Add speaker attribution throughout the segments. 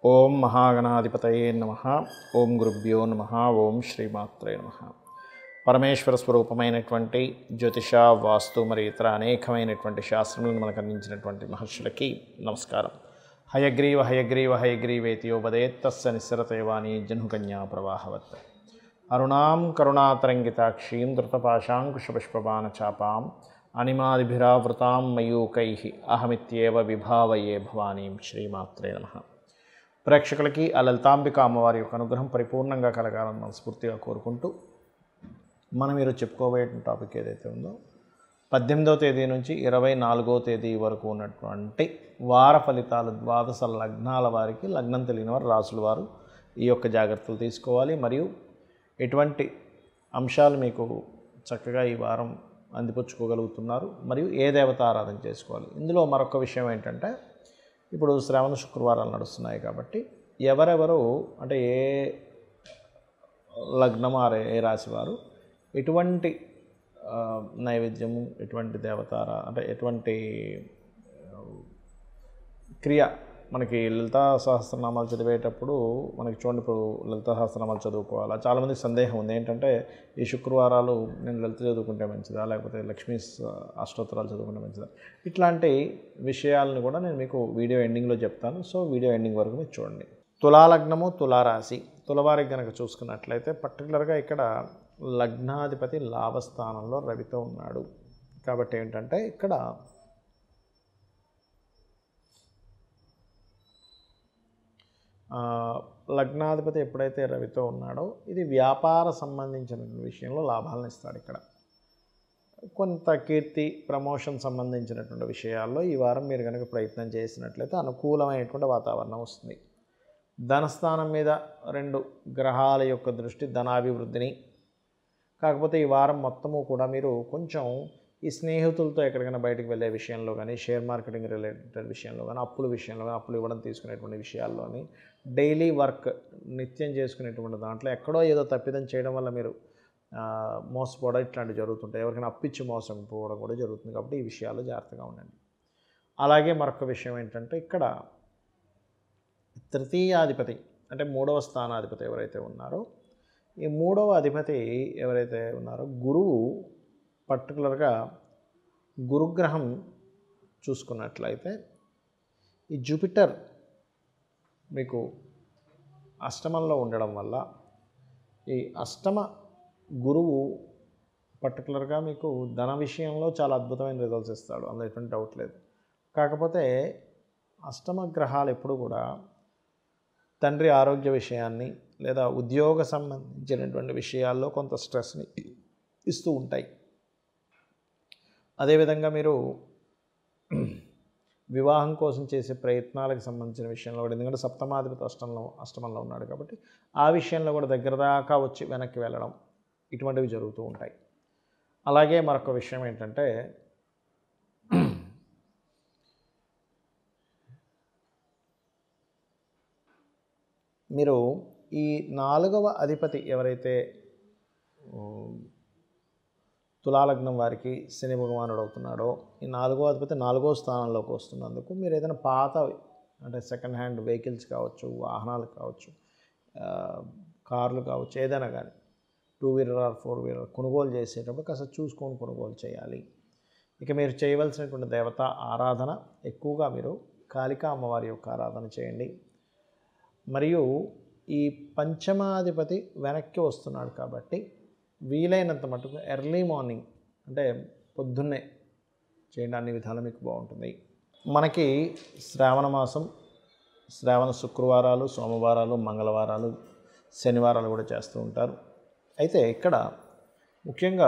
Speaker 1: ఓం మహాగణాధిపతయే నమ ఓం గురుభ్యో నమ ఓం శ్రీమాత్రే నమ పరమేశ్వర స్వరూపమైనటువంటి జ్యోతిష వాస్తు మరి ఇతర అనేకమైనటువంటి శాస్త్రములను మనకు అందించినటువంటి మహర్షులకి నమస్కారం హయగ్రీవ హయగ్రీవ హయగ్రీవేతియోపదేత్తస్స నిస్సరతేవాణి జహ్నుకన్యా ప్రవాహవత్ అరుణాం కరుణాతరంగితాక్షీం ధృతపాశాంకుశపుష్పబాణచాపాం అనిమాదిభిరావృతాం మయూకై అహమిత్యేవ విభావయే భవానీం శ్రీమాత్రే నమ ప్రేక్షకులకి ఆ లలితాంబిక అమ్మవారి యొక్క అనుగ్రహం పరిపూర్ణంగా కలగాలని మనస్ఫూర్తిగా కోరుకుంటూ మనం ఈరోజు చెప్పుకోబోయే టాపిక్ ఏదైతే ఉందో పద్దెనిమిదవ తేదీ నుంచి ఇరవై నాలుగో తేదీ వరకు ఉన్నటువంటి వార ఫలితాలు ద్వాదశ లగ్నాల వారికి లగ్నం తెలియని వారు రాసుల వారు ఈ యొక్క జాగ్రత్తలు తీసుకోవాలి మరియు ఎటువంటి అంశాలు మీకు చక్కగా ఈ వారం అందిపుచ్చుకోగలుగుతున్నారు మరియు ఏ దేవత ఆరాధన చేసుకోవాలి ఇందులో మరొక విషయం ఏంటంటే ఇప్పుడు శ్రావణ శుక్రవారాలు నడుస్తున్నాయి కాబట్టి ఎవరెవరు అంటే ఏ లగ్నం ఆర్ ఏ రాశి వారు ఎటువంటి ఆ, నైవేద్యము ఎటువంటి దేవతార అంటే ఎటువంటి ఆ, క్రియ మనకి లలితా సహస్రనామాలు చదివేటప్పుడు మనకి చూడండి ఇప్పుడు లలితా సహస్రనామాలు చదువుకోవాలా చాలామందికి సందేహం ఉంది ఏంటంటే ఈ శుక్రవారాలు నేను లలిత చదువుకుంటే మంచిదా లేకపోతే లక్ష్మీ స- అష్టోత్తరాలు చదువుకుంటే మంచిదా ఇట్లాంటి విషయాలను కూడా నేను మీకు వీడియో ఎండింగ్లో చెప్తాను సో వీడియో ఎండింగ్ వరకు మీరు చూడండి తులాలగ్నము తులారాశి తులవారికి కనుక చూసుకున్నట్లయితే పర్టికులర్గా ఇక్కడ లగ్నాధిపతి లాభస్థానంలో రవితో ఉన్నాడు కాబట్టి ఏంటంటే ఇక్కడ ఆ, లగ్నాధిపతి ఎప్పుడైతే రవితో ఉన్నాడో ఇది వ్యాపార సంబంధించిన విషయంలో లాభాలను ఇస్తాడు ఇక్కడ కొంత కీర్తి ప్రమోషన్ సంబంధించినటువంటి విషయాల్లో ఈ వారం మీరు కనుక ప్రయత్నం చేసినట్లయితే అనుకూలమైనటువంటి వాతావరణం వస్తుంది ధనస్థానం మీద రెండు గ్రహాల యొక్క దృష్టి ధనాభివృద్ధిని కాకపోతే ఈ వారం మొత్తము కూడా మీరు కొంచెం ఈ స్నేహితులతో ఎక్కడికైనా బయటకు వెళ్ళే విషయంలో కానీ షేర్ మార్కెటింగ్ రిలేటెడ్ విషయంలో కానీ అప్పుల విషయంలో కానీ అప్పులు ఇవ్వడం తీసుకునేటువంటి విషయాల్లోని డైలీ వర్క్ నిత్యం చేసుకునేటువంటి దాంట్లో ఎక్కడో ఏదో తప్పిదం చేయడం వల్ల మీరు ఆ, మోసపోవడం ఇట్లాంటివి జరుగుతుంటాయి ఎవరికైనా అప్పిచ్చి మోసం పోవడం కూడా జరుగుతుంది కాబట్టి ఈ విషయాల్లో జాగ్రత్తగా ఉండండి అలాగే మరొక విషయం ఏంటంటే ఇక్కడ తృతీయాధిపతి అంటే మూడవ స్థానాధిపతి ఎవరైతే ఉన్నారో ఈ మూడవ అధిపతి ఎవరైతే ఉన్నారో గురువు పర్టికులర్గా గురుగ్రహం చూసుకున్నట్లయితే ఈ జూపిటర్ మీకు అష్టమంలో ఉండడం వల్ల ఈ అష్టమ గురువు పర్టికులర్గా మీకు ధన విషయంలో చాలా అద్భుతమైన రిజల్ట్స్ ఇస్తాడు అందులో ఎటువంటి డౌట్ లేదు కాకపోతే అష్టమ గ్రహాలు ఎప్పుడు కూడా తండ్రి ఆరోగ్య విషయాన్ని లేదా ఉద్యోగ సంబంధించినటువంటి విషయాల్లో కొంత స్ట్రెస్ని ఇస్తూ ఉంటాయి అదేవిధంగా మీరు వివాహం కోసం చేసే ప్రయత్నాలకు సంబంధించిన విషయంలో కూడా ఎందుకంటే సప్తమాధిపతి అష్టంలో అష్టమంలో ఉన్నాడు కాబట్టి ఆ విషయంలో కూడా దగ్గర దాకా వచ్చి వెనక్కి వెళ్ళడం ఇటువంటివి జరుగుతూ ఉంటాయి అలాగే మరొక విషయం ఏంటంటే మీరు ఈ నాలుగవ అధిపతి ఎవరైతే ఉమ్, తులాలగ్నం వారికి శని భగవానుడు అవుతున్నాడో ఈ నాలుగో అధిపతి నాలుగో స్థానంలోకి వస్తున్నందుకు మీరు ఏదైనా పాత అంటే సెకండ్ హ్యాండ్ వెహికల్స్ కావచ్చు వాహనాలు కావచ్చు ఆ, కార్లు కావచ్చు ఏదైనా కానీ two wheeler or four wheeler కొనుగోలు చేసేటప్పుడు కాస్త చూసుకొని కొనుగోలు చేయాలి ఇక మీరు చేయవలసినటువంటి దేవత ఆరాధన ఎక్కువగా మీరు కాళికా అమ్మవారి యొక్క ఆరాధన చేయండి మరియు ఈ పంచమాధిపతి వెనక్కి వస్తున్నాడు కాబట్టి వీలైనంత మటుకు ఎర్లీ మార్నింగ్ అంటే పొద్దున్నే చేయండి అన్ని విధాలు మీకు బాగుంటుంది మనకి శ్రావణ మాసం శ్రావణ శుక్రవారాలు సోమవారాలు మంగళవారాలు శనివారాలు కూడా చేస్తూ ఉంటారు అయితే ఇక్కడ ముఖ్యంగా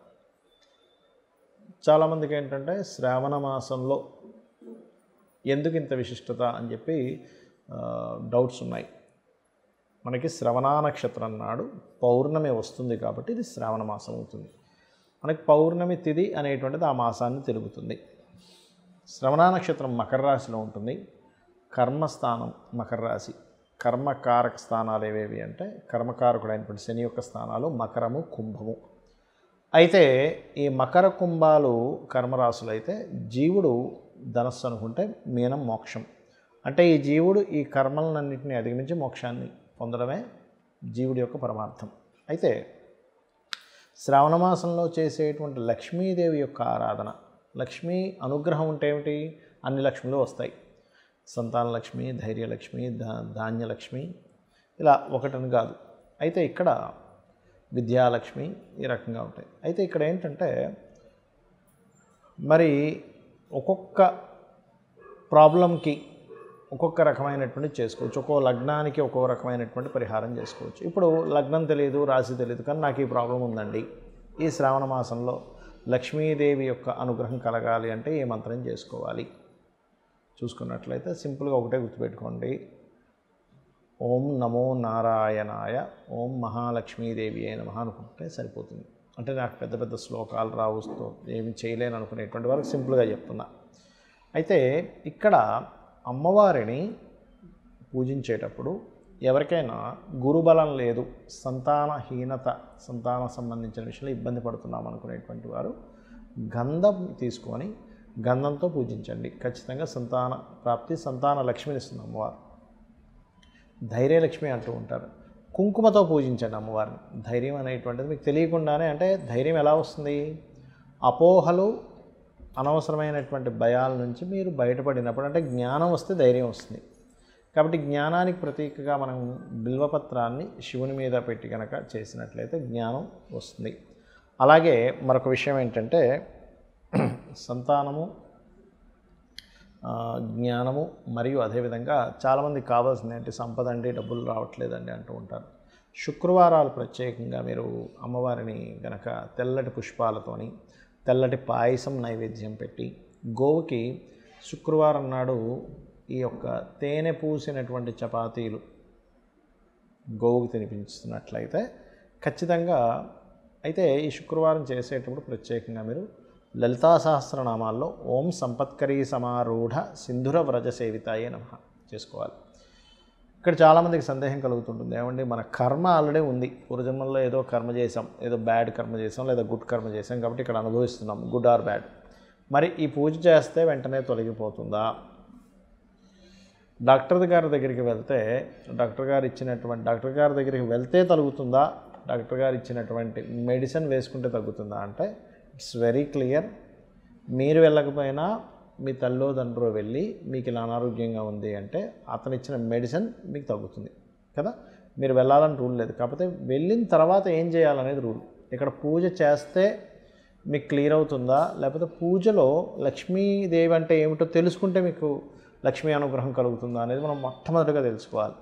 Speaker 1: చాలామందికి ఏంటంటే శ్రావణ మాసంలో ఎందుకు ఇంత విశిష్టత అని చెప్పి ఆ, డౌట్స్ ఉన్నాయి మనకి శ్రవణ నక్షత్రం నాడు పౌర్ణమి వస్తుంది కాబట్టి ఇది శ్రావణ మాసం అవుతుంది మనకి పౌర్ణమి తిథి అనేటువంటిది ఆ మాసాన్ని తెలుపుతుంది శ్రవణ నక్షత్రం మకర రాశిలో ఉంటుంది కర్మస్థానం మకర రాశి కర్మకారక స్థానాలు ఏవేవి అంటే కర్మకారకుడైనటువంటి శని యొక్క స్థానాలు మకరము కుంభము అయితే ఈ మకర కుంభాలు కర్మరాశులు అయితే జీవుడు ధనస్సు అనుకుంటే మీనం మోక్షం అంటే ఈ జీవుడు ఈ కర్మలన్నింటినీ అధిగమించి మోక్షాన్ని పొందడమే జీవుడి యొక్క పరమార్థం అయితే శ్రావణ మాసంలో చేసేటువంటి లక్ష్మీదేవి యొక్క ఆరాధన లక్ష్మీ అనుగ్రహం ఉంటే ఏమిటి అన్ని లక్ష్మిలు వస్తాయి సంతాన లక్ష్మి ధైర్యలక్ష్మి ధా ధాన్యలక్ష్మి ఇలా ఒకటని కాదు అయితే ఇక్కడ విద్యాలక్ష్మి ఈ రకంగా ఉంటాయి అయితే ఇక్కడ ఏంటంటే మరి ఒక్కొక్క ప్రాబ్లంకి ఒక్కొక్క రకమైనటువంటి చేసుకోవచ్చు ఒక్కో లగ్నానికి ఒక్కో రకమైనటువంటి పరిహారం చేసుకోవచ్చు ఇప్పుడు లగ్నం తెలియదు రాశి తెలియదు కానీ నాకు ఈ ప్రాబ్లం ఉందండి ఈ శ్రావణ మాసంలో లక్ష్మీదేవి యొక్క అనుగ్రహం కలగాలి అంటే ఏ మంత్రం చేసుకోవాలి చూసుకున్నట్లయితే సింపుల్గా ఒకటే గుర్తుపెట్టుకోండి ఓం నమో నారాయణాయ ఓం మహాలక్ష్మీదేవి అయిన మహా అనుకుంటే సరిపోతుంది అంటే నాకు పెద్ద పెద్ద శ్లోకాలు రావుస్తూ ఏమి చేయలేను అనుకునేటువంటి వరకు సింపుల్గా చెప్తున్నా అయితే ఇక్కడ అమ్మవారిని పూజించేటప్పుడు ఎవరికైనా గురుబలం లేదు సంతానహీనత సంతానం సంబంధించిన విషయంలో ఇబ్బంది పడుతున్నాం అనుకునేటువంటి వారు గంధం తీసుకొని గంధంతో పూజించండి ఖచ్చితంగా సంతాన ప్రాప్తి సంతాన లక్ష్మిని ఇస్తుంది అమ్మవారు ధైర్యలక్ష్మి అంటూ ఉంటారు కుంకుమతో పూజించండి అమ్మవారిని ధైర్యం అనేటువంటిది మీకు తెలియకుండానే అంటే ధైర్యం ఎలా వస్తుంది అపోహలు అనవసరమైనటువంటి భయాల నుంచి మీరు బయటపడినప్పుడు అంటే జ్ఞానం వస్తే ధైర్యం వస్తుంది కాబట్టి జ్ఞానానికి ప్రతీకగా మనం బిల్వపత్రాన్ని శివుని మీద పెట్టి కనుక చేసినట్లయితే జ్ఞానం వస్తుంది అలాగే మరొక విషయం ఏంటంటే సంతానము ఆ, జ్ఞానము మరియు అదేవిధంగా చాలామందికి కావాల్సింది ఏంటి సంపద అండి డబ్బులు రావట్లేదండి అంటూ ఉంటారు శుక్రవారాలు ప్రత్యేకంగా మీరు అమ్మవారిని గనక తెల్లటి పుష్పాలతోని తెల్లటి పాయసం నైవేద్యం పెట్టి గోవుకి శుక్రవారం నాడు ఈ యొక్క తేనె పూసినటువంటి చపాతీలు గోవుకి తినిపించుతున్నట్లయితే ఖచ్చితంగా అయితే ఈ శుక్రవారం చేసేటప్పుడు ప్రత్యేకంగా మీరు లలితా సహస్రనామాల్లో ఓం సంపత్కరీ సమారూఢ సింధుర వ్రజ సేవితాయే నమ చేసుకోవాలి ఇక్కడ చాలామందికి సందేహం కలుగుతుంటుంది ఏమండి మన కర్మ ఆల్రెడీ ఉంది పూర్వజన్మల్లో ఏదో కర్మ చేసాం ఏదో బ్యాడ్ కర్మ చేసాం లేదా గుడ్ కర్మ చేసాం కాబట్టి ఇక్కడ అనుభవిస్తున్నాం గుడ్ ఆర్ బ్యాడ్ మరి ఈ పూజ చేస్తే వెంటనే తొలగిపోతుందా డాక్టర్ గారి దగ్గరికి వెళ్తే డాక్టర్ గారు ఇచ్చినటువంటి డాక్టర్ గారి దగ్గరికి వెళ్తే తగ్గుతుందా డాక్టర్ గారు ఇచ్చినటువంటి మెడిసిన్ వేసుకుంటే తగ్గుతుందా అంటే ఇట్స్ వెరీ క్లియర్ మీరు వెళ్ళకపోయినా మీ తల్లో తండ్రో వెళ్ళి మీకు ఇలా అనారోగ్యంగా ఉంది అంటే అతను ఇచ్చిన మెడిసిన్ మీకు తగ్గుతుంది కదా మీరు వెళ్ళాలని రూల్ లేదు కాకపోతే వెళ్ళిన తర్వాత ఏం చేయాలనేది రూల్ ఇక్కడ పూజ చేస్తే మీకు క్లియర్ అవుతుందా లేకపోతే పూజలో లక్ష్మీదేవి అంటే ఏమిటో తెలుసుకుంటే మీకు లక్ష్మీ అనుగ్రహం కలుగుతుందా అనేది మనం మొట్టమొదటిగా తెలుసుకోవాలి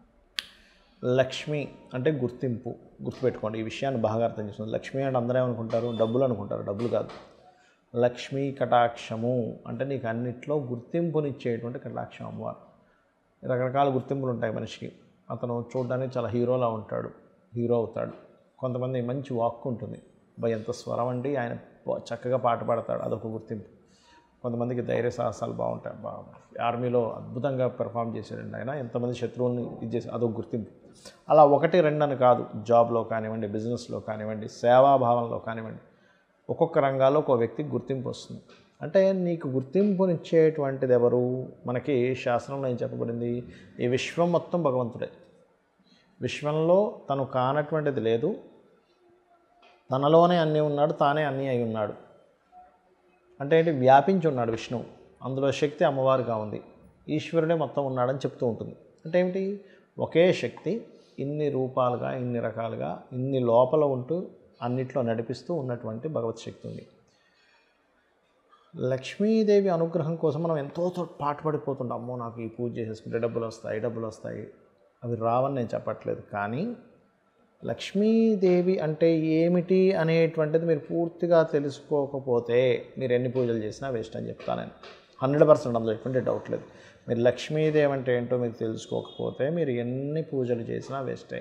Speaker 1: లక్ష్మి అంటే గుర్తింపు గుర్తుపెట్టుకోండి ఈ విషయాన్ని బాగా అర్థం చేసుకోండి లక్ష్మి అంటే అందరూ ఏమనుకుంటారు డబ్బులు అనుకుంటారు డబ్బులు కాదు లక్ష్మీ కటాక్షము అంటే నీకు అన్నిట్లో గుర్తింపునిచ్చేటువంటి కటాక్షం అమ్మవారు రకరకాల గుర్తింపులు ఉంటాయి మనిషికి అతను చూడడానికి చాలా హీరోలా ఉంటాడు హీరో అవుతాడు కొంతమంది మంచి వాక్ ఉంటుంది బై ఎంత స్వరం అండి ఆయన బా- చక్కగా పాట పాడతాడు అదొక గుర్తింపు కొంతమందికి ధైర్య సాహసాలు బాగుంటాయి బా ఆర్మీలో అద్భుతంగా పెర్ఫామ్ చేశాడండి ఆయన ఎంతమంది శత్రువుల్ని ఇది చేసి అదొక గుర్తింపు అలా ఒకటి రెండు అని కాదు జాబ్లో కానివ్వండి బిజినెస్లో కానివ్వండి సేవాభావంలో కానివ్వండి ఒక్కొక్క రంగాల్లో ఒక వ్యక్తికి గుర్తింపు వస్తుంది అంటే నీకు గుర్తింపునిచ్చేటువంటిది ఎవరు మనకి శాస్త్రంలో ఏం చెప్పబడింది ఈ విశ్వం మొత్తం భగవంతుడే విశ్వంలో తను కానటువంటిది లేదు తనలోనే అన్నీ ఉన్నాడు తానే అన్నీ అయి ఉన్నాడు అంటే ఏంటి వ్యాపించి ఉన్నాడు విష్ణువు అందులో శక్తి అమ్మవారుగా ఉంది ఈశ్వరుడే మొత్తం ఉన్నాడని చెప్తూ ఉంటుంది అంటే ఏమిటి ఒకే శక్తి ఇన్ని రూపాలుగా ఇన్ని రకాలుగా ఇన్ని లోపల ఉంటూ అన్నిట్లో నడిపిస్తూ ఉన్నటువంటి భగవత్ శక్తి ఉంది లక్ష్మీదేవి అనుగ్రహం కోసం మనం ఎంతో తో- పాటుపడిపోతుంటాం అమ్మో నాకు ఈ పూజ చేసేసుకుంటే డబ్బులు వస్తాయి డబ్బులు వస్తాయి అవి రావని నేను చెప్పట్లేదు కానీ లక్ష్మీదేవి అంటే ఏమిటి అనేటువంటిది మీరు పూర్తిగా తెలుసుకోకపోతే మీరు ఎన్ని పూజలు చేసినా వేస్ట్ అని చెప్తాను నేను హండ్రెడ్ పర్సెంట్ అందులో ఎటువంటి డౌట్ లేదు మీరు లక్ష్మీదేవి అంటే ఏంటో మీరు తెలుసుకోకపోతే మీరు ఎన్ని పూజలు చేసినా వేస్టే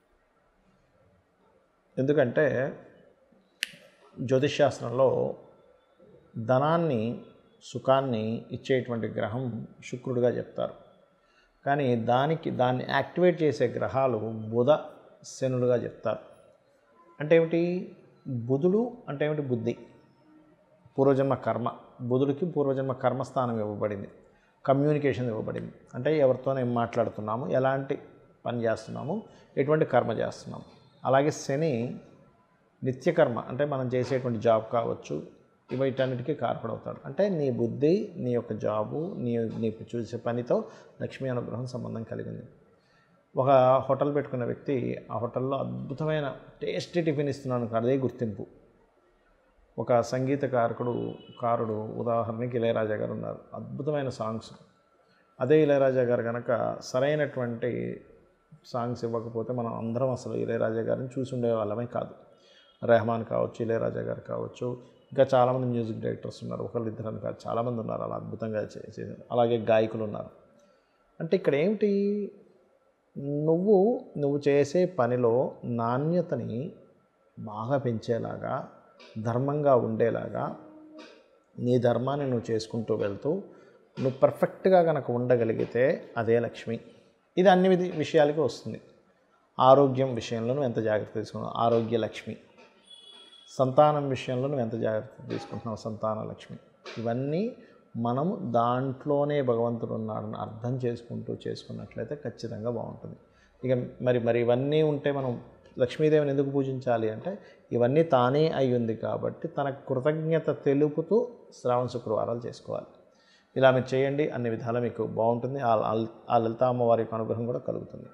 Speaker 1: ఎందుకంటే జ్యోతిష్శాస్త్రంలో ధనాన్ని సుఖాన్ని ఇచ్చేటువంటి గ్రహం శుక్రుడిగా చెప్తారు కానీ దానికి దాన్ని యాక్టివేట్ చేసే గ్రహాలు బుధ శనులుగా చెప్తారు అంటే ఏమిటి బుధుడు అంటే ఏమిటి బుద్ధి పూర్వజన్మ కర్మ బుధుడికి పూర్వజన్మ కర్మస్థానం ఇవ్వబడింది కమ్యూనికేషన్ ఇవ్వబడింది అంటే ఎవరితో ఏం మాట్లాడుతున్నాము ఎలాంటి పని చేస్తున్నాము ఎటువంటి కర్మ చేస్తున్నాము అలాగే శని నిత్యకర్మ అంటే మనం చేసేటువంటి జాబ్ కావచ్చు వీటన్నిటికీ కారకుడవుతాడు అంటే నీ బుద్ధి నీ యొక్క జాబు నీ నీకు చూసే పనితో లక్ష్మీ అనుగ్రహం సంబంధం కలిగింది ఒక హోటల్ పెట్టుకున్న వ్యక్తి ఆ హోటల్లో అద్భుతమైన టేస్టీ టిఫిన్ ఇస్తున్నాను అదే గుర్తింపు ఒక సంగీత కారకుడు కారుడు ఉదాహరణకి ఇళయరాజా గారు ఉన్నారు అద్భుతమైన సాంగ్స్ అదే ఇళయరాజా గారు కనుక సరైనటువంటి సాంగ్స్ ఇవ్వకపోతే మనం అందరం అసలు ఇళయరాజా గారిని చూసి ఉండే వాళ్ళమే కాదు రెహమాన్ కావచ్చు ఇళయరాజా గారు కావచ్చు ఇంకా చాలామంది మ్యూజిక్ డైరెక్టర్స్ ఉన్నారు ఒకళ్ళు ఇద్దరు కాదు చాలామంది ఉన్నారు అలా అద్భుతంగా చేసే అలాగే గాయకులు ఉన్నారు అంటే ఇక్కడ ఏమిటి నువ్వు నువ్వు చేసే పనిలో నాణ్యతని బాగా పెంచేలాగా ధర్మంగా ఉండేలాగా నీ ధర్మాన్ని నువ్వు చేసుకుంటూ వెళ్తూ నువ్వు పర్ఫెక్ట్గా కనుక ఉండగలిగితే అదే లక్ష్మి ఇది అన్ని విధి విషయాలకి వస్తుంది ఆరోగ్యం విషయంలో నువ్వు ఎంత జాగ్రత్త తీసుకున్నావు ఆరోగ్య లక్ష్మి సంతానం విషయంలో నువ్వు ఎంత జాగ్రత్త తీసుకుంటున్నావు సంతాన లక్ష్మి ఇవన్నీ మనము దాంట్లోనే భగవంతుడు ఉన్నాడని అర్థం చేసుకుంటూ చేసుకున్నట్లయితే ఖచ్చితంగా బాగుంటుంది ఇక మరి మరి ఇవన్నీ ఉంటే మనం లక్ష్మీదేవిని ఎందుకు పూజించాలి అంటే ఇవన్నీ తానే అయి ఉంది కాబట్టి తన కృతజ్ఞత తెలుపుతూ శ్రావణ శుక్రవారాలు చేసుకోవాలి ఇలా మీరు చేయండి అన్ని విధాలు మీకు బాగుంటుంది ఆ ఆ- ఆ లలిత అమ్మవారి యొక్క అనుగ్రహం కూడా కలుగుతుంది